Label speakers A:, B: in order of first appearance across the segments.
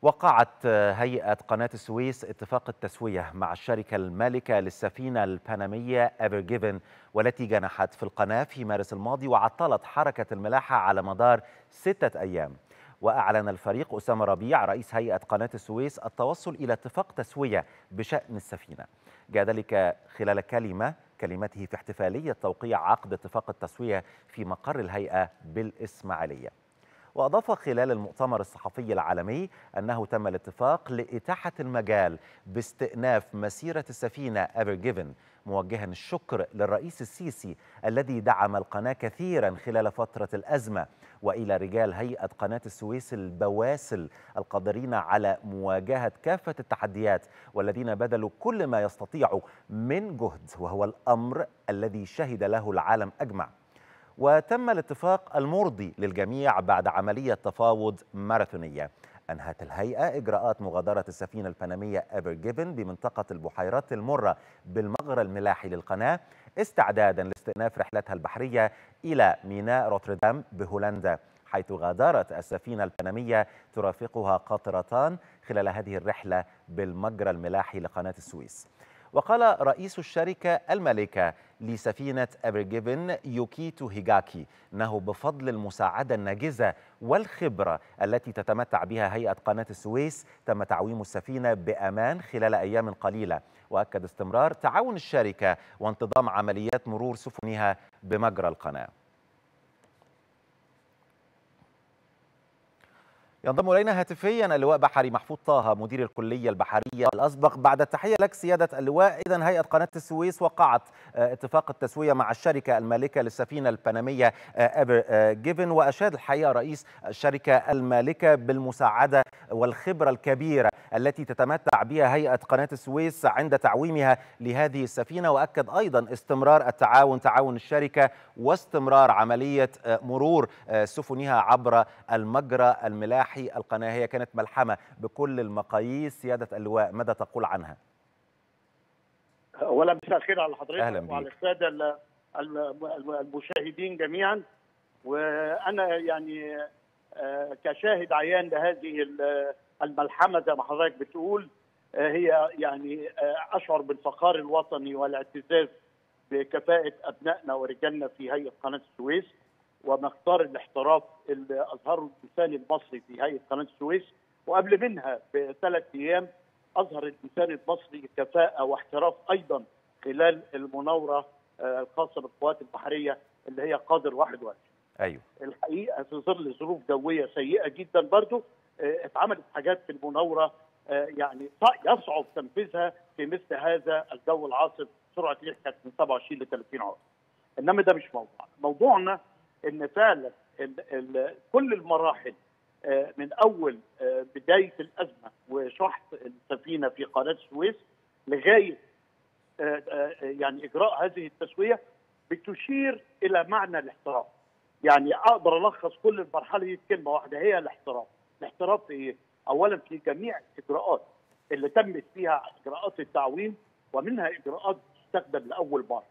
A: وقعت هيئة قناة السويس اتفاق التسوية مع الشركة المالكة للسفينة البنمية ايفر جيفن والتي جنحت في القناة في مارس الماضي وعطلت حركة الملاحة على مدار ستة أيام وأعلن الفريق أسامة ربيع رئيس هيئة قناة السويس التوصل إلى اتفاق تسوية بشأن السفينة جاء ذلك خلال كلمة كلمته في احتفالية توقيع عقد اتفاق التسوية في مقر الهيئة بالإسماعيلية وأضاف خلال المؤتمر الصحفي العالمي أنه تم الاتفاق لإتاحة المجال باستئناف مسيرة السفينة ايفر جيفن موجها الشكر للرئيس السيسي الذي دعم القناة كثيرا خلال فترة الأزمة وإلى رجال هيئة قناة السويس البواسل القادرين على مواجهة كافة التحديات والذين بذلوا كل ما يستطيعوا من جهد وهو الأمر الذي شهد له العالم أجمع وتم الاتفاق المرضي للجميع بعد عملية تفاوض ماراثونية أنهت الهيئة إجراءات مغادرة السفينة البنمية ايفر جيفن بمنطقة البحيرات المرة بالمجرى الملاحي للقناة استعدادا لاستئناف رحلتها البحرية إلى ميناء روتردام بهولندا حيث غادرت السفينة البنمية ترافقها قاطرتان خلال هذه الرحلة بالمجرى الملاحي لقناة السويس وقال رئيس الشركة المالكة لسفينة أبرجيفن يوكيتو هيغاكي أنه بفضل المساعدة الناجزة والخبرة التي تتمتع بها هيئة قناة السويس تم تعويم السفينة بأمان خلال أيام قليلة وأكد استمرار تعاون الشركة وانتظام عمليات مرور سفنها بمجرى القناه ينضم الينا هاتفيا اللواء بحري محفوظ طه مدير الكليه البحريه الاسبق بعد التحيه لك سياده اللواء اذا هيئه قناه السويس وقعت اتفاق التسويه مع الشركه المالكه للسفينه البنميه ايفر جيفن واشاد الحقيقه رئيس الشركه المالكه بالمساعده والخبره الكبيره التي تتمتع بها هيئه قناه السويس عند تعويمها لهذه السفينه واكد ايضا استمرار التعاون تعاون الشركه واستمرار عمليه مرور سفنها عبر المجرى الملاحي نواحي القناة هي كانت ملحمة بكل المقاييس سيادة اللواء ماذا تقول عنها؟
B: أولا مساء الخير على حضرتك
A: أهلا
B: وعلى السادة المشاهدين جميعا وأنا يعني كشاهد عيان لهذه الملحمة زي ما حضرتك بتقول هي يعني أشعر بالفخار الوطني والاعتزاز بكفاءة أبنائنا ورجالنا في هيئة قناة السويس ومقدار الاحتراف اللي اظهره الانسان المصري في هيئه قناه السويس وقبل منها بثلاث ايام اظهر الانسان المصري كفاءه واحتراف ايضا خلال المناوره الخاصه بالقوات البحريه اللي هي قادر 21
A: ايوه
B: الحقيقه في ظل ظروف جويه سيئه جدا برضو اتعملت حاجات في المناوره يعني يصعب تنفيذها في مثل هذا الجو العاصف سرعه ريح كانت من 27 ل 30 عقرب انما ده مش موضوع موضوعنا ان فعلا ال ال كل المراحل من اول بدايه الازمه وشحط السفينه في قناه السويس لغايه يعني اجراء هذه التسويه بتشير الى معنى الاحتراف. يعني اقدر الخص كل المرحله دي في كلمه واحده هي الاحتراف. الاحتراف في ايه؟ اولا في جميع الاجراءات اللي تمت فيها اجراءات التعويم ومنها اجراءات تستخدم لاول مره.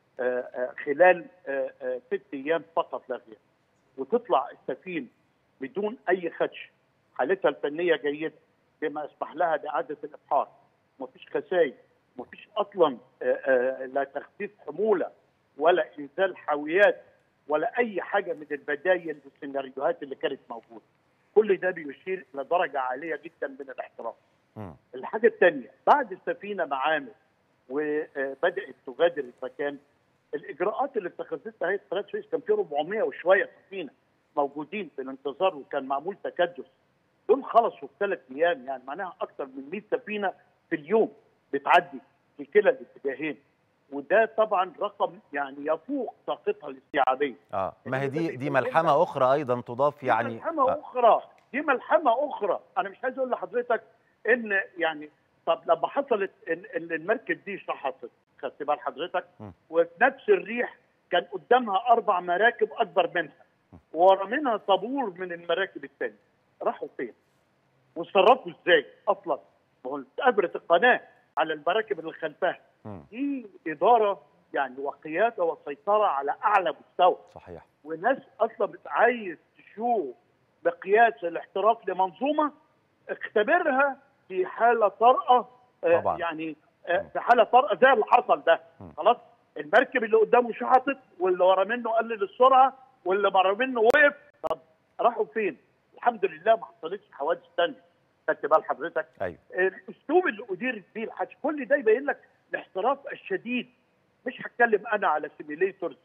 B: خلال ست ايام فقط لا غير وتطلع السفينه بدون اي خدش حالتها الفنيه جيده بما يسمح لها باعاده الابحار مفيش خسائر مفيش اصلا لا تخفيف حموله ولا انزال حاويات ولا اي حاجه من البدايل والسيناريوهات اللي كانت موجوده كل ده بيشير الى درجه عاليه جدا من الاحتراف الحاجه الثانيه بعد السفينه معامل وبدات تغادر المكان الاجراءات اللي اتخذتها هيئه قناه السويس كان في 400 وشويه سفينه موجودين في الانتظار وكان معمول تكدس دول خلصوا في ثلاث ايام يعني معناها اكثر من 100 سفينه في اليوم بتعدي في كلا الاتجاهين وده طبعا رقم يعني يفوق طاقتها الاستيعابيه
A: اه ما هي دي دي ملحمه اخرى ايضا تضاف يعني
B: دي ملحمه آه. اخرى دي ملحمه اخرى انا مش عايز اقول لحضرتك ان يعني طب لما حصلت ان المركب دي شحطت خدت بال حضرتك وفي نفس الريح كان قدامها اربع مراكب اكبر منها ورا منها طابور من المراكب الثانيه راحوا فين؟ وتصرفوا ازاي اصلا؟ ما هو اتقبرت القناه على المراكب اللي خلفها دي اداره يعني وقياده وسيطره على اعلى مستوى
A: صحيح
B: وناس اصلا عايز تشوف بقياس الاحتراف لمنظومه اختبرها في حاله طارئه آه،
A: طبعاً.
B: يعني آه، في حاله طارئه زي اللي حصل ده
A: م.
B: خلاص المركب اللي قدامه شحطت واللي ورا منه قلل السرعه واللي ورا منه وقف طب راحوا فين؟ الحمد لله ما حصلتش حوادث ثانيه خدت بال حضرتك؟
A: ايوه
B: الاسلوب اللي ادير بيه الحج كل ده يبين لك الاحتراف الشديد مش هتكلم انا على سيميليتورز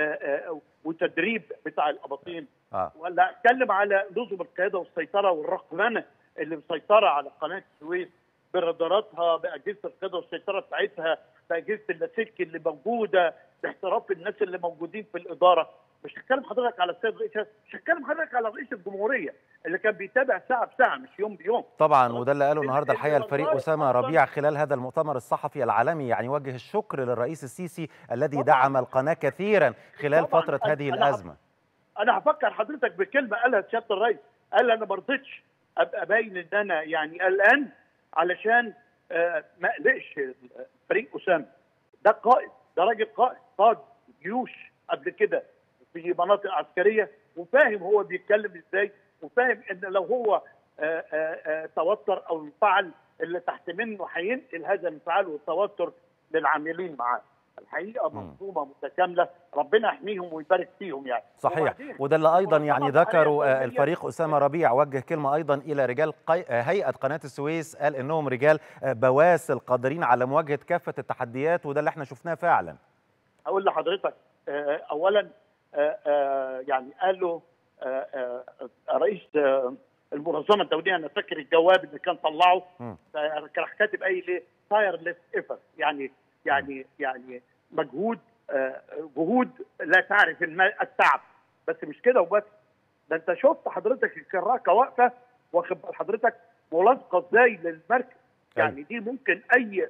B: وتدريب بتاع الاباطين
A: اه
B: ولا اتكلم على نظم القياده والسيطره والرقمنه اللي مسيطره على قناه السويس براداراتها باجهزه القياده والسيطره بتاعتها باجهزه اللاسلكي اللي موجوده باحتراف الناس اللي موجودين في الاداره مش هتكلم حضرتك على السيد رئيس مش هتكلم حضرتك على رئيس الجمهوريه اللي كان بيتابع ساعه بساعه مش يوم بيوم
A: طبعا وده اللي قاله النهارده الحقيقه
B: اللي
A: الفريق
B: والله
A: اسامه
B: أصلاً-
A: ربيع خلال هذا المؤتمر الصحفي العالمي يعني وجه الشكر للرئيس السيسي الذي
B: طبعاً.
A: دعم القناه كثيرا خلال
B: طبعاً.
A: فتره
B: أنا-
A: هذه
B: أنا
A: الازمه
B: انا هفكر حضرتك بكلمه قالها سياده الرئيس قال انا ما رضيتش ابقى باين ان انا يعني قلقان علشان آه، ما اقلقش فريق اسامه ده قائد ده راجل قائد قاد جيوش قبل كده في مناطق عسكريه وفاهم هو بيتكلم ازاي وفاهم ان لو هو آه، آه، آه، توتر او انفعل اللي تحت منه هينقل هذا الانفعال والتوتر للعاملين معاه الحقيقه
A: مم.
B: منظومه متكامله ربنا يحميهم ويبارك فيهم يعني
A: صحيح
B: وبعدين
A: وده اللي ايضا يعني
B: المنظمة
A: ذكروا
B: الصحية
A: آه، الفريق اسامه ربيع وجه كلمه ايضا الى رجال قي... آه، هيئه قناه السويس قال انهم رجال آه، بواسل قادرين على مواجهه كافه التحديات وده اللي احنا شفناه فعلا
B: اقول لحضرتك آه، اولا آه، آه، يعني قالوا آه، آه، رئيس آه، المنظمه الدوليه انا فاكر الجواب اللي كان طلعه
A: مم.
B: آه، كان كاتب اي ليه تايرلس ايفر يعني يعني يعني مجهود آه، جهود لا تعرف الم- التعب بس مش كده وبس ده انت شفت حضرتك الكراكه واقفه واخد بال حضرتك ملاصقه ازاي للمركب يعني دي ممكن اي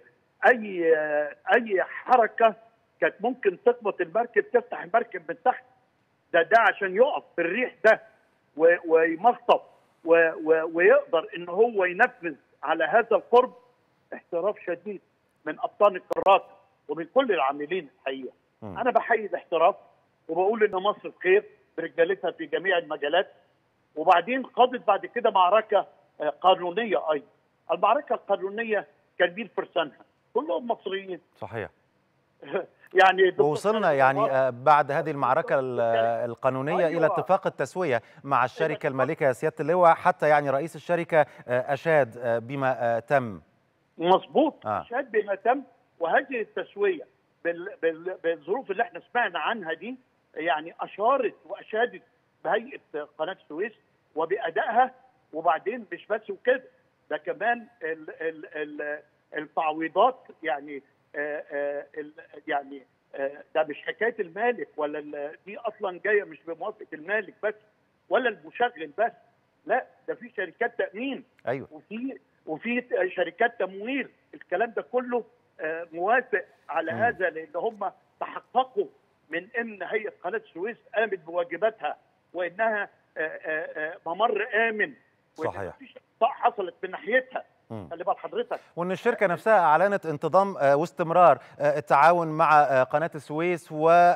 B: اي آه، اي حركه كانت ممكن تخبط المركب تفتح المركب من تحت ده ده عشان يقف في الريح ده و- ويمخطط و- و- ويقدر ان هو ينفذ على هذا القرب احتراف شديد من ابطال القارات ومن كل العاملين الحقيقه.
A: مم.
B: انا بحيي الاحتراف وبقول ان مصر بخير برجالتها في جميع المجالات وبعدين قادت بعد كده معركه آه، قانونيه ايضا. المعركه القانونيه كان مين فرسانها؟ كلهم مصريين
A: صحيح
B: يعني دكتور
A: ووصلنا
B: خالد
A: يعني
B: الغار-
A: آه، بعد هذه المعركة ال- آه، القانونية إلى
B: أيوة.
A: اتفاق التسوية مع الشركة المالكة يا سيادة اللواء حتى يعني رئيس الشركة آه، أشاد آه، بما آه، تم
B: مظبوط
A: آه.
B: شهد بما تم وهذه التسويه بال... بال... بالظروف اللي احنا سمعنا عنها دي يعني اشارت واشادت بهيئه قناه السويس وبادائها وبعدين مش بس وكده ده كمان ال... ال... ال... التعويضات يعني آه آه ال... يعني آه ده مش حكايه المالك ولا ال... دي اصلا جايه مش بموافقه المالك بس ولا المشغل بس لا ده في شركات تامين
A: أيوة
B: وفي وفي شركات تمويل الكلام ده كله آه، موافق على
A: مم.
B: هذا لان هم تحققوا من ان هيئه قناه السويس قامت بواجباتها وانها آه، آه، آه، ممر امن وإن
A: صحيح.
B: مفيش اخطاء حصلت من ناحيتها
A: مم.
B: خلي بال حضرتك
A: وأن الشركة نفسها أعلنت انتظام آه، واستمرار آه، التعاون مع آه، قناة السويس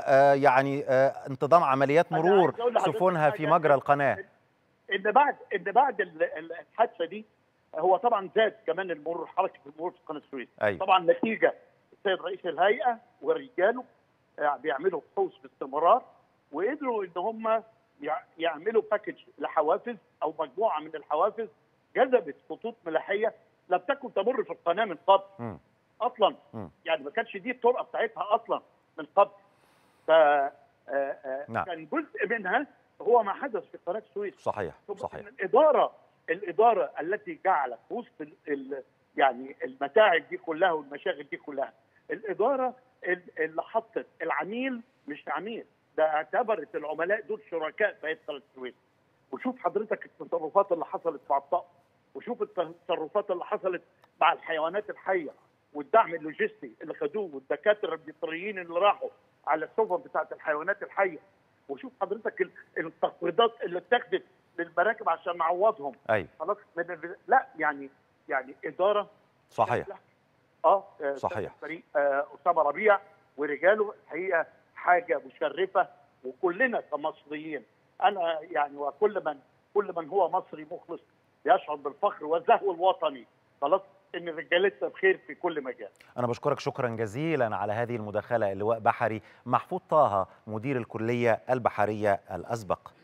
A: ويعني انتظام عمليات
B: أنا
A: مرور
B: عايز أقول لحضرتك
A: سفنها في
B: حاجة.
A: مجرى القناة
B: ان بعد ان بعد ال- ال- الحادثه دي هو طبعا زاد كمان المرور حركه المرور في قناه السويس
A: أيوة.
B: طبعا نتيجه السيد رئيس الهيئه ورجاله آه، بيعملوا بحوث باستمرار وقدروا ان هم يع- يعملوا باكج لحوافز او مجموعه من الحوافز جذبت خطوط ملاحيه لم تكن تمر في القناه من قبل
A: مم.
B: اصلا
A: مم.
B: يعني ما كانش دي الطرقه بتاعتها اصلا من قبل ف آه، آه،
A: نعم.
B: كان جزء منها هو ما حدث في قناه السويس
A: صحيح
B: ثم
A: صحيح
B: إن الاداره الاداره التي جعلت وسط ال ال يعني المتاعب دي كلها والمشاغل دي كلها الاداره ال- اللي حطت العميل مش عميل ده اعتبرت العملاء دول شركاء في هيئه قناه السويس وشوف حضرتك التصرفات اللي حصلت مع الطقم وشوف التصرفات اللي حصلت مع الحيوانات الحيه والدعم اللوجستي اللي خدوه والدكاتره المصريين اللي راحوا على السفن بتاعت الحيوانات الحيه وشوف حضرتك ال- التخفيضات اللي اتخذت للمراكب عشان نعوضهم
A: أيوة
B: خلاص من ال- لا يعني يعني اداره
A: صحيح
B: لا. اه آه،
A: صحيح.
B: فريق آه، اسامه ربيع ورجاله الحقيقه حاجه مشرفه وكلنا كمصريين انا يعني وكل من كل من هو مصري مخلص يشعر بالفخر والزهو الوطني خلاص ان رجالتنا بخير في كل مجال
A: أنا بشكرك شكرا جزيلا على هذه المداخلة اللواء بحري محفوظ طه مدير الكلية البحرية الأسبق